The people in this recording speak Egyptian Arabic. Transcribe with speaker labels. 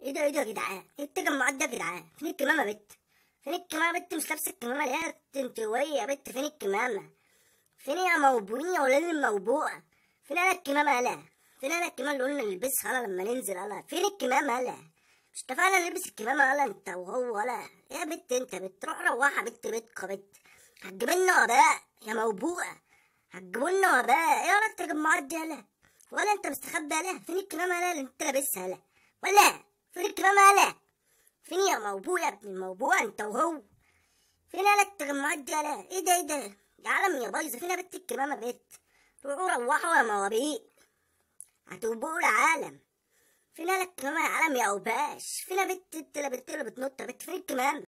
Speaker 1: ايه ده ايه ده يا جدعان ايه التجمعات ده يا جدعان فين الكمامه يا بت فين الكمامه يا بت مش لابسه الكمامه ليه انت وهي يا بت فين الكمامه فين يا موبوعين يا ولاد الموبوعه فين انا الكمامه يالا فين انا الكمامه اللي قلنا نلبسها يالا لما ننزل يالا فين الكمامه يالا مش اتفقنا نلبس الكمامه يالا انت وهو يالا يا بت انت بتروح روحها بت بتك يا بت هتجيب لنا وباء يا موبوعه هتجيبوا لنا وباء ايه ولا التجمعات دي يالا ولا انت مستخبي يالا فين الكمامه يالا اللي انت لابسها يالا ولا فين الكمامه يالا فين يا موبوع يا ابن الموبوع انت وهو فين يالا التجمعات دي يالا ايه ده ايه ده يا عالم يا بايظه فين يا بت الكمامه بت روحوا روحوا يا موابيق هتوبوا العالم فين يالا الكمامه يا عالم يا اوباش فين يا بت انت اللي بت اللي بتنط يا بت فين الكمامه